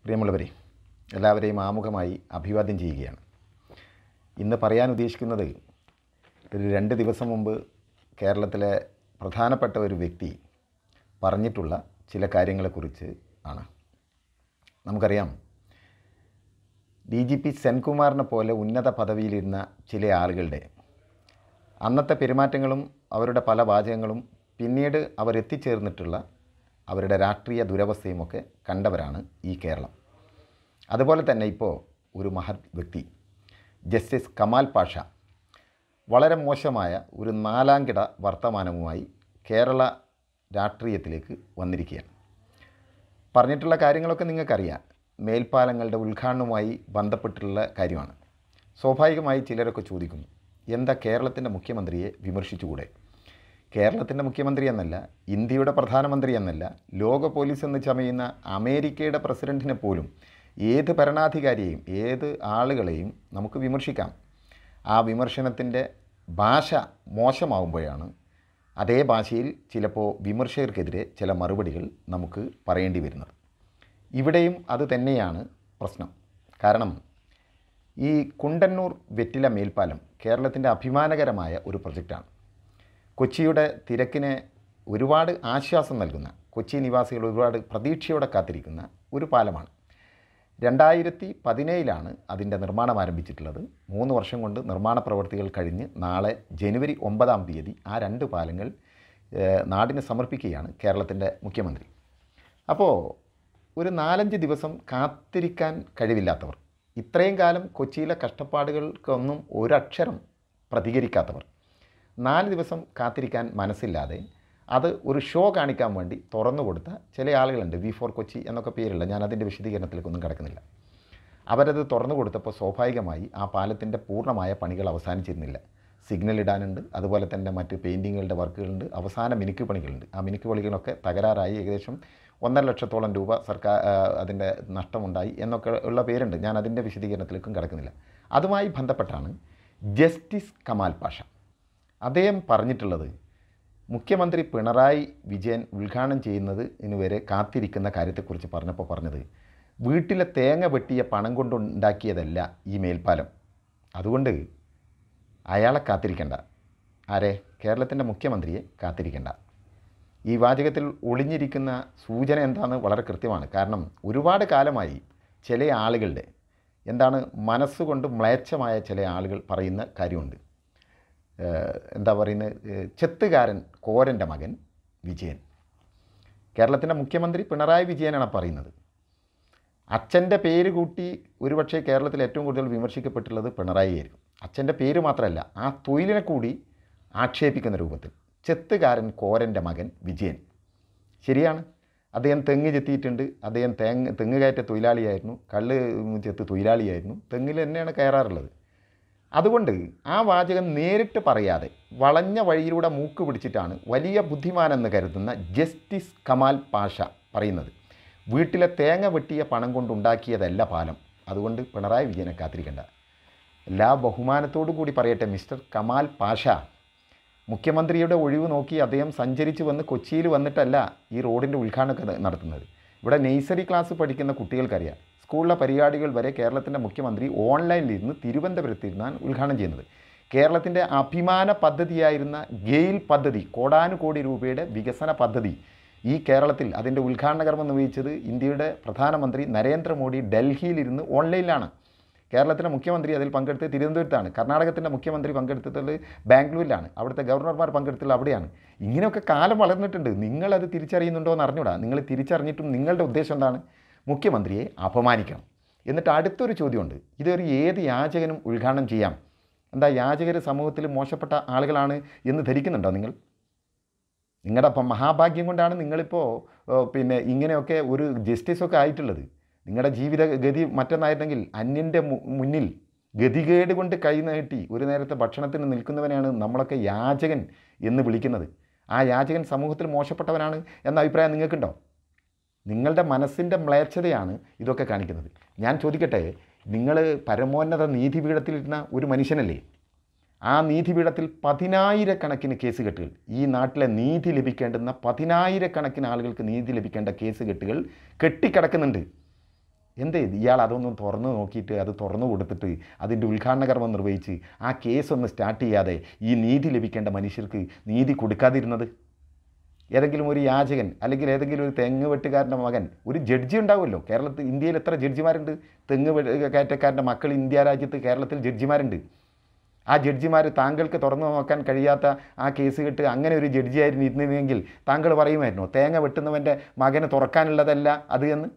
പ്രിയമുള്ളവരെ എല്ലാവരെയും ആമുഖമായി അഭിവാദ്യം ചെയ്യുകയാണ് ഇന്ന് പറയാൻ ഉദ്ദേശിക്കുന്നത് ഒരു രണ്ട് ദിവസം മുമ്പ് കേരളത്തിലെ പ്രധാനപ്പെട്ട ഒരു വ്യക്തി പറഞ്ഞിട്ടുള്ള ചില കാര്യങ്ങളെക്കുറിച്ച് ആണ് നമുക്കറിയാം ഡി ജി പി സെൻകുമാറിനെ പോലെ ഉന്നത പദവിയിലിരുന്ന ചില ആളുകളുടെ അന്നത്തെ പെരുമാറ്റങ്ങളും അവരുടെ പല വാചകങ്ങളും പിന്നീട് അവരെത്തിച്ചേർന്നിട്ടുള്ള അവരുടെ രാഷ്ട്രീയ ദുരവസ്ഥയുമൊക്കെ കണ്ടവരാണ് ഈ കേരളം അതുപോലെ തന്നെ ഇപ്പോൾ ഒരു മഹത് വ്യക്തി ജസ്റ്റിസ് കമാൽ പാഷ വളരെ മോശമായ ഒരു നാലാംകിട വർത്തമാനവുമായി കേരള രാഷ്ട്രീയത്തിലേക്ക് വന്നിരിക്കുകയാണ് പറഞ്ഞിട്ടുള്ള കാര്യങ്ങളൊക്കെ നിങ്ങൾക്കറിയാം മേൽപ്പാലങ്ങളുടെ ഉദ്ഘാടനവുമായി ബന്ധപ്പെട്ടുള്ള കാര്യമാണ് സ്വാഭാവികമായി ചിലരൊക്കെ ചോദിക്കുന്നു എന്താ കേരളത്തിൻ്റെ മുഖ്യമന്ത്രിയെ വിമർശിച്ചുകൂടെ കേരളത്തിൻ്റെ മുഖ്യമന്ത്രി എന്നല്ല ഇന്ത്യയുടെ പ്രധാനമന്ത്രി എന്നല്ല ലോക പോലീസ് എന്ന് ചമയുന്ന അമേരിക്കയുടെ പ്രസിഡൻറ്റിനെ പോലും ഏത് ഭരണാധികാരിയെയും ഏത് ആളുകളെയും നമുക്ക് വിമർശിക്കാം ആ വിമർശനത്തിൻ്റെ ഭാഷ മോശമാവുമ്പോഴാണ് അതേ ഭാഷയിൽ ചിലപ്പോൾ വിമർശകർക്കെതിരെ ചില മറുപടികൾ നമുക്ക് പറയേണ്ടി വരുന്നത് ഇവിടെയും അത് തന്നെയാണ് പ്രശ്നം കാരണം ഈ കുണ്ടന്നൂർ വെറ്റില മേൽപ്പാലം കേരളത്തിൻ്റെ അഭിമാനകരമായ ഒരു പ്രൊജക്റ്റാണ് കൊച്ചിയുടെ തിരക്കിന് ഒരുപാട് ആശ്വാസം നൽകുന്ന കൊച്ചി നിവാസികൾ ഒരുപാട് പ്രതീക്ഷയോടെ കാത്തിരിക്കുന്ന ഒരു പാലമാണ് രണ്ടായിരത്തി പതിനേഴിലാണ് അതിൻ്റെ നിർമ്മാണം ആരംഭിച്ചിട്ടുള്ളത് മൂന്ന് വർഷം കൊണ്ട് നിർമ്മാണ പ്രവൃത്തികൾ കഴിഞ്ഞ് നാളെ ജനുവരി ഒമ്പതാം തീയതി ആ രണ്ട് പാലങ്ങൾ ഏഹ്, നാടിന് സമർപ്പിക്കുകയാണ് കേരളത്തിൻ്റെ മുഖ്യമന്ത്രി അപ്പോൾ ഒരു നാലഞ്ച് ദിവസം കാത്തിരിക്കാൻ കഴിവില്ലാത്തവർ ഇത്രയും കാലം കൊച്ചിയിലെ കഷ്ടപ്പാടുകൾക്കൊന്നും ഒരക്ഷരം പ്രതികരിക്കാത്തവർ നാല് ദിവസം കാത്തിരിക്കാൻ മനസ്സില്ലാതെ അത് ഒരു ഷോ കാണിക്കാൻ വേണ്ടി തുറന്നു കൊടുത്ത ചില ആളുകളുണ്ട് വി ഫോർ കൊച്ചി എന്നൊക്കെ പേരുള്ള ഞാൻ അതിൻ്റെ വിശദീകരണത്തിലേക്കൊന്നും കിടക്കുന്നില്ല അവരത് തുറന്നു കൊടുത്തപ്പോൾ സ്വാഭാവികമായി ആ പാലത്തിൻ്റെ പൂർണ്ണമായ പണികൾ അവസാനിച്ചിരുന്നില്ല സിഗ്നൽ ഇടാനുണ്ട് അതുപോലെ തന്നെ മറ്റ് പെയിൻറ്റിങ്ങുകളുടെ വർക്കുകളുണ്ട് അവസാന മിനുക്ക് പണികളുണ്ട് ആ മിനുക്ക് പണികളൊക്കെ തകരാറായി ഏകദേശം ഒന്നര ലക്ഷത്തോളം രൂപ സർക്കാർ ആ, അതിൻ്റെ നഷ്ടമുണ്ടായി എന്നൊക്കെ ഉള്ള പേരുണ്ട് ഞാൻ അതിൻ്റെ വിശദീകരണത്തിലേക്കും കിടക്കുന്നില്ല അതുമായി ബന്ധപ്പെട്ടാണ് ജസ്റ്റിസ് കമാൽ പാഷ അദ്ദേഹം പറഞ്ഞിട്ടുള്ളത് മുഖ്യമന്ത്രി പിണറായി വിജയൻ ഉദ്ഘാടനം ചെയ്യുന്നതിന് വരെ കാത്തിരിക്കുന്ന കാര്യത്തെക്കുറിച്ച് പറഞ്ഞപ്പോൾ പറഞ്ഞത് വീട്ടിലെ തേങ്ങ വെട്ടിയ പണം കൊണ്ടുണ്ടാക്കിയതല്ല ഈ മേൽപ്പാലം അതുകൊണ്ട് അയാളെ കാത്തിരിക്കണ്ട ആരെ കേരളത്തിൻ്റെ മുഖ്യമന്ത്രിയെ കാത്തിരിക്കണ്ട ഈ വാചകത്തിൽ ഒളിഞ്ഞിരിക്കുന്ന സൂചന എന്താണെന്ന് വളരെ കൃത്യമാണ് കാരണം ഒരുപാട് കാലമായി ചില ആളുകളുടെ എന്താണ് മനസ്സുകൊണ്ട് മ്ലേച്ഛമായ ചില ആളുകൾ പറയുന്ന കാര്യമുണ്ട് ഏഹ് എന്താ പറയുന്നത് ഏഹ് ചെത്തുകാരൻ കോരൻ്റെ മകൻ വിജയൻ കേരളത്തിൻ്റെ മുഖ്യമന്ത്രി പിണറായി വിജയനാണ് പറയുന്നത് അച്ഛൻ്റെ പേര് കൂട്ടി ഒരുപക്ഷെ കേരളത്തിൽ ഏറ്റവും കൂടുതൽ വിമർശിക്കപ്പെട്ടുള്ളത് പിണറായി ആയിരിക്കും അച്ഛൻ്റെ പേര് മാത്രമല്ല ആ തൊഴിലിനെ കൂടി ആക്ഷേപിക്കുന്ന രൂപത്തിൽ ചെത്തുകാരൻ കോരൻ്റെ മകൻ വിജയൻ ശരിയാണ് അദ്ദേഹം തെങ്ങ് ചെത്തിയിട്ടുണ്ട് അദ്ദേഹം തേങ്ങ തെങ്ങ് കയറ്റ തൊഴിലാളിയായിരുന്നു കള്ള് ചെത്ത് തൊഴിലാളിയായിരുന്നു തെങ്ങിൽ തന്നെയാണ് കയറാറുള്ളത് അതുകൊണ്ട് ആ വാചകം നേരിട്ട് പറയാതെ വളഞ്ഞ വഴിയിലൂടെ മൂക്ക് പിടിച്ചിട്ടാണ് വലിയ ബുദ്ധിമാനെന്ന് കരുതുന്ന ജസ്റ്റിസ് കമാൽ പാഷ പറയുന്നത് വീട്ടിലെ തേങ്ങ വെട്ടിയ പണം കൊണ്ടുണ്ടാക്കിയതല്ല പാലം അതുകൊണ്ട് പിണറായി വിജയനെ കാത്തിരിക്കേണ്ട എല്ലാ ബഹുമാനത്തോടു കൂടി പറയട്ടെ മിസ്റ്റർ കമാൽ പാഷ മുഖ്യമന്ത്രിയുടെ ഒഴിവ് നോക്കി അദ്ദേഹം സഞ്ചരിച്ച് വന്ന് കൊച്ചിയിൽ വന്നിട്ടല്ല ഈ റോഡിൻ്റെ ഉദ്ഘാടനമൊക്കെ നടത്തുന്നത് ഇവിടെ നെയ്സറി ക്ലാസ് പഠിക്കുന്ന കുട്ടികൾക്കറിയാം സ്കൂളിലെ പരിപാടികൾ വരെ കേരളത്തിൻ്റെ മുഖ്യമന്ത്രി ഓൺലൈനിലിരുന്ന് തിരുവനന്തപുരത്തിരുന്നാണ് ഉദ്ഘാടനം ചെയ്യുന്നത് കേരളത്തിൻ്റെ അഭിമാന പദ്ധതിയായിരുന്ന ഗെയിൽ പദ്ധതി കോടാനുകോടി രൂപയുടെ വികസന പദ്ധതി ഈ കേരളത്തിൽ അതിൻ്റെ ഉദ്ഘാടന കർമ്മം നിർവഹിച്ചത് ഇന്ത്യയുടെ പ്രധാനമന്ത്രി നരേന്ദ്രമോദി ഡൽഹിയിലിരുന്ന് ഓൺലൈനിലാണ് കേരളത്തിലെ മുഖ്യമന്ത്രി അതിൽ പങ്കെടുത്തത് തിരുവനന്തപുരത്താണ് കർണാടകത്തിൻ്റെ മുഖ്യമന്ത്രി പങ്കെടുത്തത് ബാംഗ്ലൂരിലാണ് അവിടുത്തെ ഗവർണർമാർ പങ്കെടുത്തത് അവിടെയാണ് ഇങ്ങനെയൊക്കെ കാലം വളർന്നിട്ടുണ്ട് നിങ്ങളത് തിരിച്ചറിയുന്നുണ്ടോ എന്ന് അറിഞ്ഞൂടാ നിങ്ങൾ തിരിച്ചറിഞ്ഞിട്ടും നിങ്ങളുടെ ഉദ്ദേശം എന്താണ് മുഖ്യമന്ത്രിയെ അപമാനിക്കണം എന്നിട്ട് അടുത്തൊരു ചോദ്യമുണ്ട് ഇതൊരു ഏത് യാചകനും ഉദ്ഘാടനം ചെയ്യാം എന്താ യാചകർ സമൂഹത്തിൽ മോശപ്പെട്ട ആളുകളാണ് എന്ന് ധരിക്കുന്നുണ്ടോ നിങ്ങൾ നിങ്ങളുടെ അപ്പം മഹാഭാഗ്യം കൊണ്ടാണ് നിങ്ങളിപ്പോൾ ഏഹ്, പിന്നെ ഇങ്ങനെയൊക്കെ ഒരു ജസ്റ്റിസൊക്കെ ആയിട്ടുള്ളത് നിങ്ങളുടെ ജീവിത ഗതി മറ്റൊന്നായിരുന്നെങ്കിൽ അന്യൻ്റെ മു- മുന്നിൽ ഗതികേട് കൊണ്ട് കൈ നീട്ടി ഒരു നേരത്തെ ഭക്ഷണത്തിന് നിൽക്കുന്നവനെയാണ് നമ്മളൊക്കെ യാചകൻ എന്ന് വിളിക്കുന്നത് ആ യാചകൻ സമൂഹത്തിൽ മോശപ്പെട്ടവനാണ് എന്ന അഭിപ്രായം നിങ്ങൾക്കുണ്ടോ നിങ്ങളുടെ മനസ്സിൻ്റെ മ്ലേച്ഛതയാണ് ഇതൊക്കെ കാണിക്കുന്നത് ഞാൻ ചോദിക്കട്ടെ നിങ്ങൾ പരമോന്നത നീതിപീഠത്തിലിരുന്ന ഒരു മനുഷ്യനല്ലേ ആ നീതിപീഠത്തിൽ പതിനായിരക്കണക്കിന് കേസ് കെട്ടുകൾ ഈ നാട്ടിലെ നീതി ലഭിക്കേണ്ടുന്ന പതിനായിരക്കണക്കിന് ആളുകൾക്ക് നീതി ലഭിക്കേണ്ട കേസ് കെട്ടുകൾ കെട്ടിക്കിടക്കുന്നുണ്ട് എന്തേ ഇത്? ഇയാൾ അതൊന്നും തുറന്നു നോക്കിയിട്ട് അത് തുറന്നു കൊടുത്തിട്ട് അതിൻ്റെ ഉദ്ഘാടന കർമ്മം നിർവഹിച്ച് ആ കേസ് ഒന്ന് സ്റ്റാർട്ട് ചെയ്യാതെ ഈ നീതി ലഭിക്കേണ്ട മനുഷ്യർക്ക് നീതി കൊടുക്കാതിരുന്നത് ഏതെങ്കിലും ഒരു യാചകൻ അല്ലെങ്കിൽ ഏതെങ്കിലും ഒരു തെങ്ങ് വെട്ടുകാരൻ്റെ മകൻ ഒരു ജഡ്ജി ഉണ്ടാവുമല്ലോ കേരളത്തിൽ ഇന്ത്യയിൽ എത്ര ജഡ്ജിമാരുണ്ട് തെങ്ങ് വെ- കയറ്റക്കാരൻ്റെ മക്കൾ ഇന്ത്യ രാജ്യത്ത് കേരളത്തിൽ ജഡ്ജിമാരുണ്ട് ആ ജഡ്ജിമാർ താങ്കൾക്ക് തുറന്നു നോക്കാൻ കഴിയാത്ത ആ കേസ് കെട്ട് അങ്ങനെ ഒരു ജഡ്ജിയായിരുന്നു ഇരുന്നിരുന്നെങ്കിൽ താങ്കൾ പറയുമായിരുന്നോ തേങ്ങ വെട്ടുന്നവൻ്റെ മകന് തുറക്കാനുള്ളതല്ല അത് എന്ന്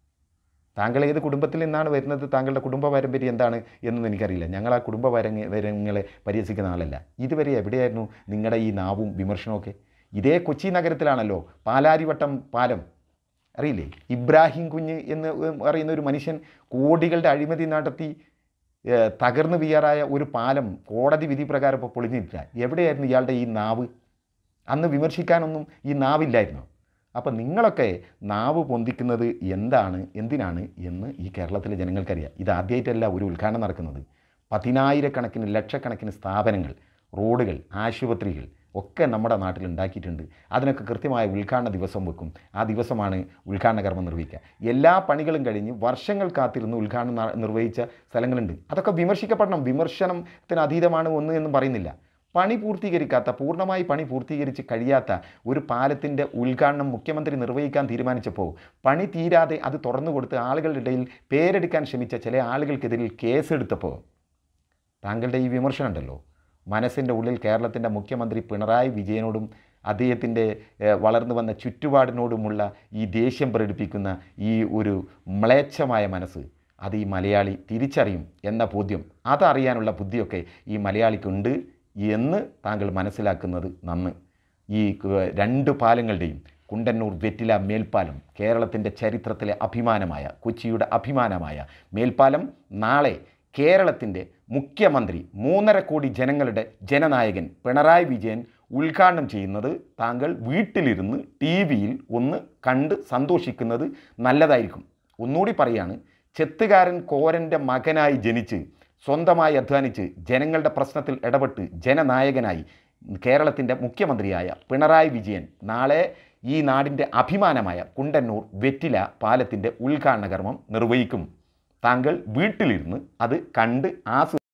താങ്കൾ ഏത് കുടുംബത്തിൽ നിന്നാണ് വരുന്നത് താങ്കളുടെ കുടുംബ പാരമ്പര്യം എന്താണ് എന്നൊന്നും എനിക്കറിയില്ല ഞങ്ങൾ ആ കുടുംബ പാരങ്ങ പാരങ്ങളെ പരിഹസിക്കുന്ന ആളല്ല ഇതുവരെ എവിടെയായിരുന്നു നിങ്ങളുടെ ഈ നാവും വിമർശനമൊക്കെ ഇതേ കൊച്ചി നഗരത്തിലാണല്ലോ പാലാരിവട്ടം പാലം അറിയില്ലേ ഇബ്രാഹിം കുഞ്ഞ് എന്ന് പറയുന്ന ഒരു മനുഷ്യൻ കോടികളുടെ അഴിമതി നടത്തി ഏഹ്, തകർന്നു വീയാറായ ഒരു പാലം കോടതി വിധി പ്രകാരം ഇപ്പോൾ പൊളിഞ്ഞിട്ടില്ല എവിടെയായിരുന്നു ഇയാളുടെ ഈ നാവ് അന്ന് വിമർശിക്കാനൊന്നും ഈ നാവില്ലായിരുന്നു അപ്പം നിങ്ങളൊക്കെ നാവ് പൊന്തിക്കുന്നത് എന്താണ് എന്തിനാണ് എന്ന് ഈ കേരളത്തിലെ ജനങ്ങൾക്കറിയാം ഇത് ആദ്യമായിട്ടല്ല ഒരു ഉദ്ഘാടനം നടക്കുന്നത് പതിനായിരക്കണക്കിന് ലക്ഷക്കണക്കിന് സ്ഥാപനങ്ങൾ റോഡുകൾ ആശുപത്രികൾ ഒക്കെ നമ്മുടെ നാട്ടിൽ ഉണ്ടാക്കിയിട്ടുണ്ട് അതിനൊക്കെ കൃത്യമായ ഉദ്ഘാടന ദിവസം വെക്കും ആ ദിവസമാണ് ഉദ്ഘാടന കർമ്മം നിർവഹിക്കുക എല്ലാ പണികളും കഴിഞ്ഞ് വർഷങ്ങൾ കാത്തിരുന്ന് ഉദ്ഘാടനം ന- നിർവഹിച്ച സ്ഥലങ്ങളുണ്ട് അതൊക്കെ വിമർശിക്കപ്പെടണം വിമർശനത്തിന് അതീതമാണ് ഒന്ന് എന്നും പറയുന്നില്ല പണി പൂർത്തീകരിക്കാത്ത പൂർണ്ണമായി പണി പൂർത്തീകരിച്ച് കഴിയാത്ത ഒരു പാലത്തിൻ്റെ ഉദ്ഘാടനം മുഖ്യമന്ത്രി നിർവഹിക്കാൻ തീരുമാനിച്ചപ്പോൾ പണി തീരാതെ അത് തുറന്നു കൊടുത്ത് ആളുകളുടെ ഇടയിൽ പേരെടുക്കാൻ ശ്രമിച്ച ചില ആളുകൾക്കെതിരിൽ കേസെടുത്തപ്പോൾ താങ്കളുടെ ഈ വിമർശനം ഉണ്ടല്ലോ മനസ്സിൻ്റെ ഉള്ളിൽ കേരളത്തിൻ്റെ മുഖ്യമന്ത്രി പിണറായി വിജയനോടും അദ്ദേഹത്തിൻ്റെ ഏഹ്, വളർന്നു വന്ന ചുറ്റുപാടിനോടുമുള്ള ഈ ദേഷ്യം പ്രകടിപ്പിക്കുന്ന ഈ ഒരു മ്ലേച്ഛമായ മനസ്സ് അത് ഈ മലയാളി തിരിച്ചറിയും എന്ന ബോധ്യം അതറിയാനുള്ള ബുദ്ധിയൊക്കെ ഈ മലയാളിക്കുണ്ട് എന്ന് താങ്കൾ മനസ്സിലാക്കുന്നത് നന്ന് ഈ ക- രണ്ട് പാലങ്ങളുടെയും കുണ്ടന്നൂർ വെറ്റില മേൽപ്പാലം കേരളത്തിൻ്റെ ചരിത്രത്തിലെ അഭിമാനമായ കൊച്ചിയുടെ അഭിമാനമായ മേൽപ്പാലം നാളെ കേരളത്തിൻ്റെ മുഖ്യമന്ത്രി മൂന്നര കോടി ജനങ്ങളുടെ ജനനായകൻ പിണറായി വിജയൻ ഉദ്ഘാടനം ചെയ്യുന്നത് താങ്കൾ വീട്ടിലിരുന്ന് ടി വിയിൽ ഒന്ന് കണ്ട് സന്തോഷിക്കുന്നത് നല്ലതായിരിക്കും ഒന്നുകൂടി പറയാണ് ചെത്തുകാരൻ കോരൻ്റെ മകനായി ജനിച്ച് സ്വന്തമായി അധ്വാനിച്ച് ജനങ്ങളുടെ പ്രശ്നത്തിൽ ഇടപെട്ട് ജനനായകനായി കേരളത്തിൻ്റെ മുഖ്യമന്ത്രിയായ പിണറായി വിജയൻ നാളെ ഈ നാടിൻ്റെ അഭിമാനമായ കുണ്ടന്നൂർ വെറ്റില പാലത്തിൻ്റെ ഉദ്ഘാടന കർമ്മം നിർവഹിക്കും താങ്കൾ വീട്ടിലിരുന്ന് അത് കണ്ട് ആസ്വദിക്കും